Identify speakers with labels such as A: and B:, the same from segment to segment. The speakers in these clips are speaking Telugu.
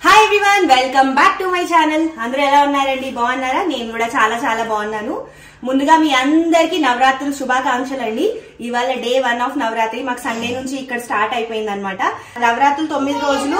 A: hi everyone welcome back to my channel అందరూ ఎలా ఉన్నారండి బాగున్నారా నేను కూడా చాలా చాలా బాగున్నాను ముందుగా మీ అందరికీ నవరాత్రులు శుభాకాంక్షలు అండి ఇవాళ డే వన్ ఆఫ్ నవరాత్రి మాకు సండే నుంచి ఇక్కడ స్టార్ట్ అయిపోయింది అనమాట నవరాత్రులు తొమ్మిది రోజులు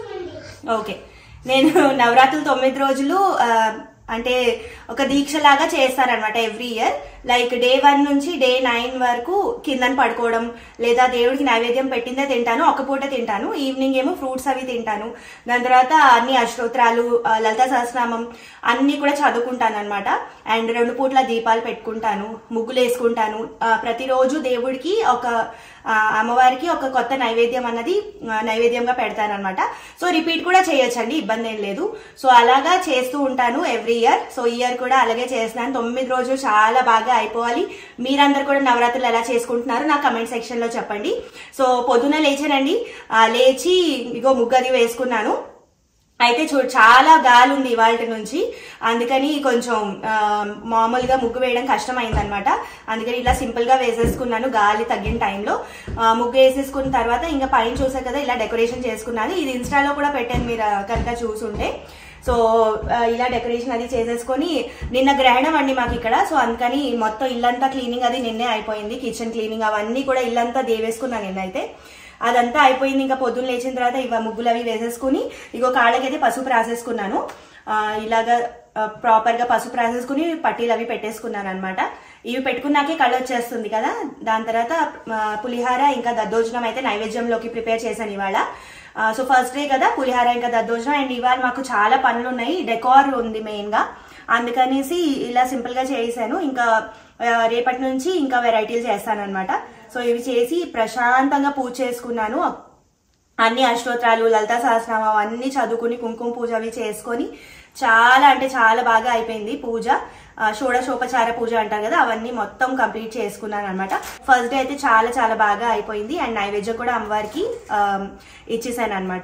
A: ఓకే నేను నవరాత్రులు తొమ్మిది రోజులు ఆ, అంటే ఒక దీక్ష లాగా చేస్తారనమాట every year like day one నుంచి డే నైన్ వరకు కిందన పడుకోవడం లేదా దేవుడికి నైవేద్యం పెట్టిందే తింటాను ఒక పూట తింటాను ఈవినింగ్ ఏమో ఫ్రూట్స్ అవి తింటాను దాని తర్వాత అన్ని అష్టోత్తరాలు ఆ, లలితా సహస్రనామం అన్ని కూడా చదువుకుంటాను అనమాట అండ్ రెండు పూట్ల దీపాలు పెట్టుకుంటాను ముగ్గులు వేసుకుంటాను ఆ, ప్రతిరోజు దేవుడికి ఒక ఆ, అమ్మవారికి ఒక కొత్త నైవేద్యం అన్నది ఆ, నైవేద్యంగా పెడతాను అనమాట సో రిపీట్ కూడా చేయొచ్చండి ఇబ్బంది ఏం లేదు సో అలాగా చేస్తూ ఉంటాను ఎవ్రీ ఇయర్ సో ఈ ఇయర్ కూడా అలాగే చేస్తున్నాను తొమ్మిది రోజులు చాలా బాగా అయిపోవాలి మీరందరూ కూడా నవరాత్రులు ఎలా చేసుకుంటున్నారు నా కమెంట్ సెక్షన్ లో చెప్పండి సో పొద్దున లేచానండి ఆ, లేచి ఇగో ముగ్గది వేసుకున్నాను అయితే చూ చాలా గాలి ఉంది ఇవాళ నుంచి అందుకని కొంచెం ఆ, మామూలుగా ముగ్గు వేయడం కష్టమైంది అనమాట అందుకని ఇలా సింపుల్ గా వేసేసుకున్నాను గాలి తగ్గిన టైంలో ఆ, ముగ్గు వేసేసుకున్న తర్వాత ఇంకా పైన చూసా కదా ఇలా డెకరేషన్ చేసుకున్నాను ఇది ఇన్స్టాలో కూడా పెట్టాను మీరు కనుక చూసుంటే సో ఆ, ఇలా డెకరేషన్ అది చేసేసుకొని నిన్న గ్రహణం అండి మాకు ఇక్కడ సో అందుకని మొత్తం ఇల్లంతా క్లీనింగ్ అది నిన్నే అయిపోయింది కిచెన్ క్లీనింగ్ అవన్నీ కూడా ఇల్లంతా దేవేసుకున్నాను నిన్నైతే అదంతా అయిపోయింది ఇంకా పొద్దున్న లేచిన తర్వాత ఇవ ముగ్గులు అవి వేసేసుకుని ఇగో కాళ్ళకైతే పసుపు రాసేసుకున్నాను ఆ, ఇలాగా ప్రాపర్ గా పసుపు రాసేసుకుని పట్టీలు అవి పెట్టేసుకున్నాను అనమాట ఇవి పెట్టుకున్నాకే కళ్ళు వచ్చేస్తుంది కదా దాని తర్వాత ఆ, పులిహార ఇంకా దద్దోజనం అయితే నైవేద్యంలోకి ప్రిపేర్ చేశాను ఇవాళ ఆ, సో ఫస్ట్ డే కదా పులిహార ఇంకా దద్దోజనం అండ్ ఇవాళ మాకు చాలా పనులు ఉన్నాయి డెకార్ ఉంది మెయిన్ గా అందుకనేసి ఇలా సింపుల్ గా చేసాను ఇంకా ఆ, రేపటి నుంచి ఇంకా వెరైటీలు చేస్తాను అనమాట సో ఇవి చేసి ప్రశాంతంగా పూజ చేసుకున్నాను అన్ని అష్టోత్తరాలు లలితా సహస్రనామం అన్ని చదువుకుని కుంకుమ పూజ అవి చేసుకొని చాలా అంటే చాలా బాగా అయిపోయింది పూజ ఆ, షోడశోపచార పూజ అంటారు కదా అవన్నీ మొత్తం కంప్లీట్ చేసుకున్నాను అనమాట ఫస్ట్ డే అయితే చాలా చాలా బాగా అయిపోయింది అండ్ నైవేద్యం కూడా అమ్మవారికి ఆ, ఇచ్చేసాను అనమాట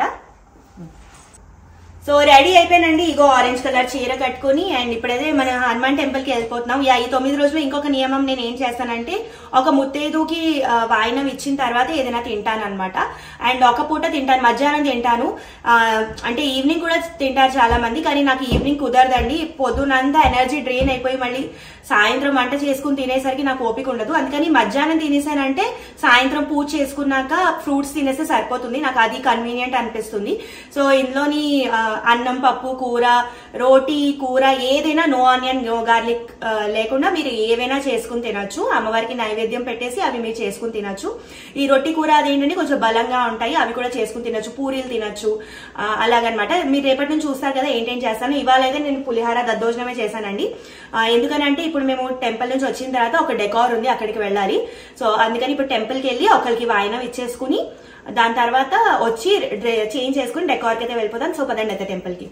A: సో రెడీ అయిపోయానండి ఇగో ఆరెంజ్ కలర్ చీర కట్టుకుని అండ్ ఇప్పుడైతే మన హనుమాన్ టెంపుల్ కి వెళ్ళిపోతున్నాం యా, ఈ తొమ్మిది రోజులు ఇంకొక నియమం నేను ఏం చేస్తానంటే ఒక ముత్తేదుకి ఆ, వాయినం ఇచ్చిన తర్వాత ఏదైనా తింటాను అనమాట అండ్ ఒక పూట తింటాను మధ్యాహ్నం తింటాను ఆ, అంటే ఈవినింగ్ కూడా తింటారు చాలా మంది కానీ నాకు ఈవినింగ్ కుదరదండి పొద్దునంతా ఎనర్జీ డ్రైన్ అయిపోయి మళ్ళీ సాయంత్రం వంట చేసుకుని తినేసరికి నాకు ఓపిక ఉండదు అందుకని మధ్యాహ్నం తినేసానంటే సాయంత్రం పూజ చేసుకున్నాక ఫ్రూట్స్ తినేస్తే సరిపోతుంది నాకు అది కన్వీనియంట్ అనిపిస్తుంది సో ఇందులోని ఆ, అన్నం పప్పు కూర రోటీ కూర ఏదైనా నో ఆనియన్ నో గార్లిక్ లేకుండా మీరు ఏవైనా చేసుకుని తినొచ్చు అమ్మవారికి నైవేద్యం పెట్టేసి అవి మీరు చేసుకుని తినొచ్చు ఈ రొట్టి కూర అదేంటంటే కొంచెం బలంగా ఉంటాయి అవి కూడా చేసుకుని తినొచ్చు పూరీలు తినొచ్చు ఆ, అలాగనమాట మీరు రేపటి నుంచి చూస్తారు కదా ఏంటేం చేస్తాను ఇవాళ అయితే నేను పులిహార దద్దోజనమే చేశానండి ఆ, ఎందుకనంటే ఇప్పుడు మేము టెంపుల్ నుంచి వచ్చిన తర్వాత ఒక డెకార్ ఉంది అక్కడికి వెళ్ళాలి సో అందుకని ఇప్పుడు టెంపుల్కి వెళ్ళి ఒకరికి వాయనం ఇచ్చేసుకుని దాని తర్వాత వచ్చి చేంజ్ చేసుకుని డెకార్కి అయితే వెళ్ళిపోతాం సో పదండి అయితే టెంపుల్ కి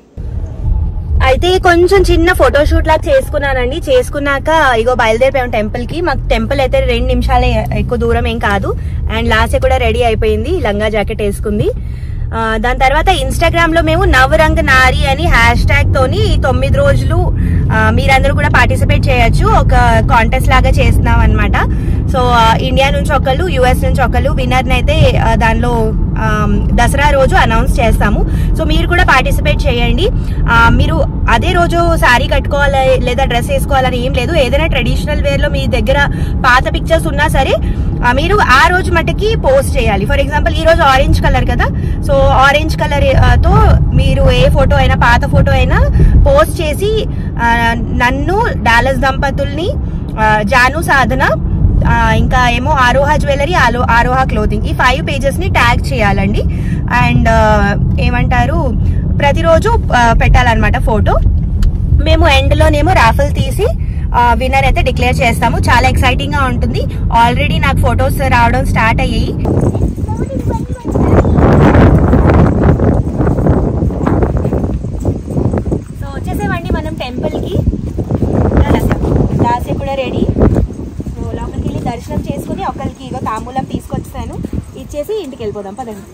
A: అయితే కొంచెం చిన్న ఫోటోషూట్ లాగా చేసుకున్నానండి చేసుకున్నాక ఇగో బయలుదేరిపోయాం టెంపుల్ కి మాకు టెంపుల్ అయితే రెండు నిమిషాలే ఎక్కువ దూరం ఏం కాదు అండ్ లాస్ట్ కూడా రెడీ అయిపోయింది లంగా జాకెట్ వేసుకుంది ఆ, దాని తర్వాత ఇన్స్టాగ్రామ్ లో మేము నవరంగ్ నారి అని హ్యాష్ ట్యాగ్ తోని ఈ తొమ్మిది రోజులు ఆ, మీరందరూ కూడా పార్టిసిపేట్ చేయొచ్చు ఒక కాంటెస్ట్ లాగా చేస్తున్నాం అనమాట సో ఆ, ఇండియా నుంచి ఒకళ్ళు యుఎస్ నుంచి ఒకళ్ళు విన్నర్ అయితే ఆ, దానిలో ఆ, దసరా రోజు అనౌన్స్ చేస్తాము సో మీరు కూడా పార్టిసిపేట్ చేయండి ఆ, మీరు అదే రోజు శారీ కట్టుకోవాలి లేదా డ్రెస్ వేసుకోవాలని ఏం లేదు ఏదైనా ట్రెడిషనల్ వేర్ లో మీ దగ్గర పాత పిక్చర్స్ ఉన్నా సరే ఆ, మీరు ఆ రోజు మటుకి పోస్ట్ చేయాలి ఫర్ ఎగ్జాంపుల్ ఈ రోజు ఆరెంజ్ కలర్ కదా సో ఆరెంజ్ కలర్ తో మీరు ఏ ఫోటో అయినా పాత ఫోటో అయినా పోస్ట్ చేసి ఆ, నన్ను డాలస్ దంపతుల్ని ఆ, జాను సాధన ఆ, ఇంకా ఏమో Aaroha jewellery also Aaroha clothing ఈ ఫైవ్ పేజెస్ ని ట్యాగ్ చేయాలండి అండ్ ఏమంటారు ప్రతిరోజు ఆ, పెట్టాలన్నమాట ఫోటో మేము ఎండ్ లోనేమో రాఫల్ తీసి విన్నర్ అయితే డిక్లేర్ చేస్తాము చాలా ఎక్సైటింగ్ గా ఉంటుంది ఆల్రెడీ నాకు ఫొటోస్ రావడం స్టార్ట్ అయ్యాయి సో వచ్చేసేవండి మనం టెంపుల్ కి దాసే కూడా రెడీ సో లోపలికి వెళ్ళి దర్శనం చేసుకుని ఒకరికి ఇగో తాంబూలం తీసుకొచ్చాను ఇచ్చేసి ఇంటికి వెళ్ళిపోదాం పదండి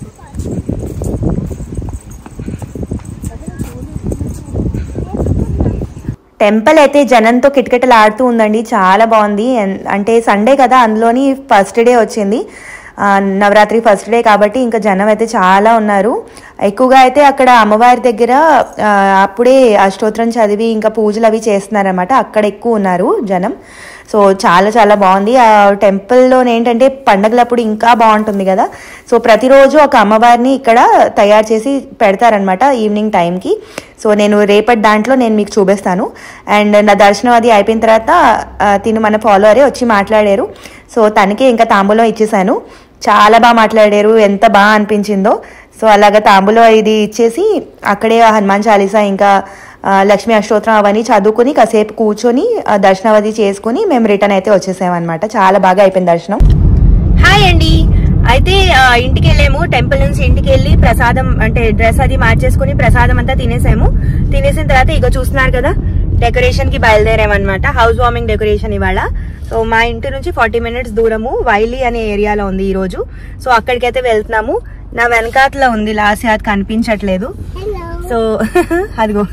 A: టెంపుల్ అయితే జనంతో కిటకిటలాడుతూ ఉందండి చాలా బాగుంది ఎన్- అంటే సండే కదా అందులోని ఫస్ట్ డే వచ్చింది
B: ఆ, నవరాత్రి ఫస్ట్ డే కాబట్టి ఇంకా జనం అయితే చాలా ఉన్నారు ఎక్కువగా అయితే అక్కడ అమ్మవారి దగ్గర ఆ, అప్పుడే అష్టోత్తరం చదివి ఇంకా పూజలు అవి చేస్తున్నారన్నమాట అక్కడ ఎక్కువ ఉన్నారు జనం సో చాలా చాలా బాగుంది ఆ టెంపుల్లో ఏంటంటే పండగలప్పుడు ఇంకా బాగుంటుంది కదా సో ప్రతిరోజు ఒక అమ్మవారిని ఇక్కడ తయారు చేసి పెడతారనమాట ఈవినింగ్ టైంకి సో నేను రేపటి దాంట్లో నేను మీకు చూపిస్తాను అండ్ నా దర్శనం అది అయిపోయిన తర్వాత ఆ, తిను మన ఫాలోవరే వచ్చి మాట్లాడారు సో తనకి ఇంకా తాంబూలం ఇచ్చేసాను చాలా బాగా మాట్లాడారు ఎంత బాగా అనిపించిందో సో అలాగా తాంబూలం ఇది ఇచ్చేసి అక్కడే హనుమాన్ చాలీసా ఇంకా ఆ, లక్ష్మీ అష్టోత్తరం అవన్నీ చదువుకుని కాసేపు కూర్చొని ఆ, దర్శనం అది చేసుకుని మేము రిటర్న్ అయితే వచ్చేసామన్నమాట చాలా బాగా అయిపోయింది దర్శనం
A: హాయ్ అండి అయితే ఆ, ఇంటికి వెళ్ళాము టెంపుల్ నుంచి ఇంటికి వెళ్ళి ప్రసాదం అంటే డ్రెస్ అది మార్చేసుకుని ప్రసాదం అంతా తినేసాము తినేసిన తర్వాత ఇగో చూస్తున్నారు కదా డెకరేషన్ కి బయలుదేరామన్నమాట హౌస్ వార్మింగ్ డెకరేషన్ ఇవాళ సో మా ఇంటి నుంచి ఫార్టీ మినిట్స్ దూరము వైలీ అనే ఏరియాలో ఉంది ఈ రోజు సో అక్కడికైతే వెళ్తున్నాము నా వెనకాతలో ఉంది లాస్ట్ అది కనిపించట్లేదు
C: హలో
A: సో అదిగో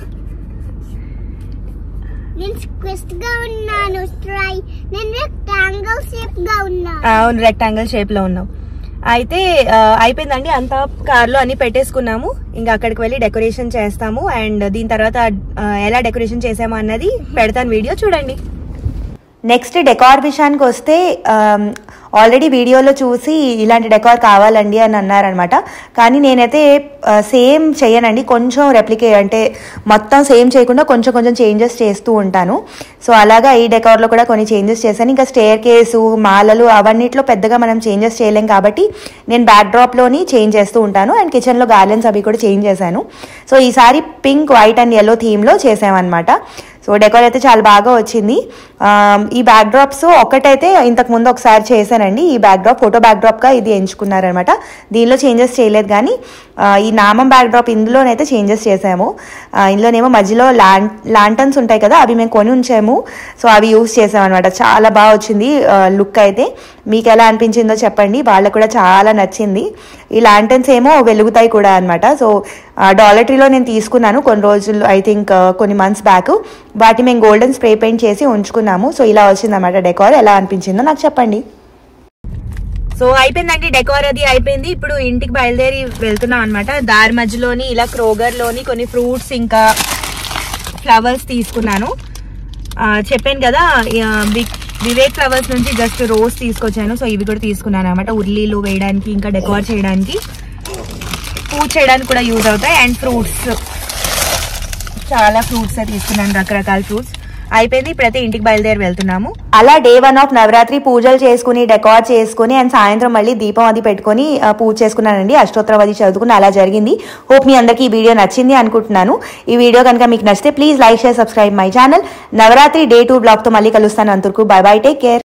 C: నేను స్క్విస్ట్ గా ఉన్నాను ట్రై నేను రెక్టాంగిల్ షేప్ గా ఉన్నాను
A: అవును రెక్టాంగిల్ షేప్ లో ఉన్నాం అయితే ఆ, అయిపోయిందండి అంతా కార్ లో అన్ని పెట్టేసుకున్నాము ఇంకా అక్కడికి వెళ్ళి డెకరేషన్ చేస్తాము అండ్ దీని తర్వాత ఆ, ఎలా డెకరేషన్ చేసాము అన్నది పెడతాను వీడియో చూడండి
B: నెక్స్ట్ డెకార్ విషయానికి వస్తే ఆల్రెడీ వీడియోలో చూసి ఇలాంటి డెకార్ కావాలండి అని అన్నారనమాట కానీ నేనైతే సేమ్ చేయనండి కొంచెం రెప్లికే అంటే మొత్తం సేమ్ చేయకుండా కొంచెం కొంచెం చేంజెస్ చేస్తూ ఉంటాను సో అలాగా ఈ డెకార్లో కూడా కొన్ని చేంజెస్ చేశాను ఇంకా స్టేర్ కేసు మాలలు అవన్నిట్లో పెద్దగా మనం చేంజెస్ చేయలేం కాబట్టి నేను బ్యాక్ డ్రాప్లోని చేంజ్ చేస్తూ ఉంటాను అండ్ కిచెన్లో గార్లెన్స్ అవి కూడా చేంజ్ చేశాను సో ఈసారి పింక్ వైట్ అండ్ ఎల్లో థీమ్లో చేసామన్నమాట సో డెకోర్ అయితే చాలా బాగా వచ్చింది ఆ, ఈ బ్యాక్ డ్రాప్స్ ఒకటైతే ఇంతకు ముందు ఒకసారి చేశానండి ఈ బ్యాక్ డ్రాప్ ఫోటో బ్యాక్ డ్రాప్గా ఇది ఎంచుకున్నారనమాట దీనిలో చేంజెస్ చేయలేదు కానీ ఆ, ఈ నామం బ్యాక్ డ్రాప్ ఇందులోనైతే చేంజెస్ చేసాము ఆ, ఇందులోనేమో మధ్యలో లాన్ లాంటన్స్ ఉంటాయి కదా అవి మేము కొని ఉంచాము సో అవి యూస్ చేసామన్నమాట చాలా బాగా వచ్చింది లుక్ అయితే మీకు ఎలా అనిపించిందో చెప్పండి వాళ్ళకు కూడా చాలా నచ్చింది ఈ లాంటన్స్ ఏమో వెలుగుతాయి కూడా అనమాట సో డాలర్ ట్రీలో నేను తీసుకున్నాను కొన్ని రోజులు ఐ థింక్ కొన్ని మంత్స్ బ్యాక్ వాటి మేము గోల్డెన్ స్ప్రే పెయింట్ చేసి ఉంచుకున్నాము సో ఇలా వచ్చిందన్నమాట డెకార్ ఎలా అనిపించిందో నాకు చెప్పండి
A: సో అయిపోయిందండి డెకోర్ అది అయిపోయింది ఇప్పుడు ఇంటికి బయలుదేరి వెళ్తున్నాం అనమాట దారి మధ్యలోని ఇలా క్రోగర్ లోని కొన్ని ఫ్రూట్స్ ఇంకా ఫ్లవర్స్ తీసుకున్నాను ఆ, చెప్పాను కదా ఆ, వి- వివేక్ ఫ్లవర్స్ నుంచి జస్ట్ రోజ్ తీసుకొచ్చాను సో ఇవి కూడా తీసుకున్నాను అనమాట ఉర్లీలు వేయడానికి ఇంకా డెకోర్ చేయడానికి పూజ చేయడానికి కూడా యూజ్ అవుతాయి అండ్ ఫ్రూట్స్ చాలా ఫ్రూట్స్ తీసుకున్నాను రకరకాల ఫ్రూట్స్ అయిపోయింది ఇప్పుడైతే ఇంటికి బయలుదేరి వెళ్తున్నాము
B: అలా డే వన్ ఆఫ్ నవరాత్రి పూజలు చేసుకుని డెకార్ చేసుకుని అండ్ సాయంత్రం మళ్ళీ దీపం అది పెట్టుకొని ఆ, పూజ చేసుకున్నానండి అష్టోత్తరం అది చదువుకుని అలా జరిగింది హోప్ మీ అందరికీ ఈ వీడియో నచ్చింది అనుకుంటున్నాను ఈ వీడియో కనుక మీకు నచ్చితే please like share subscribe my channel Navratri day two బ్లాగ్తో మళ్ళీ కలుస్తాను అంతకు బై బై టేక్ కేర్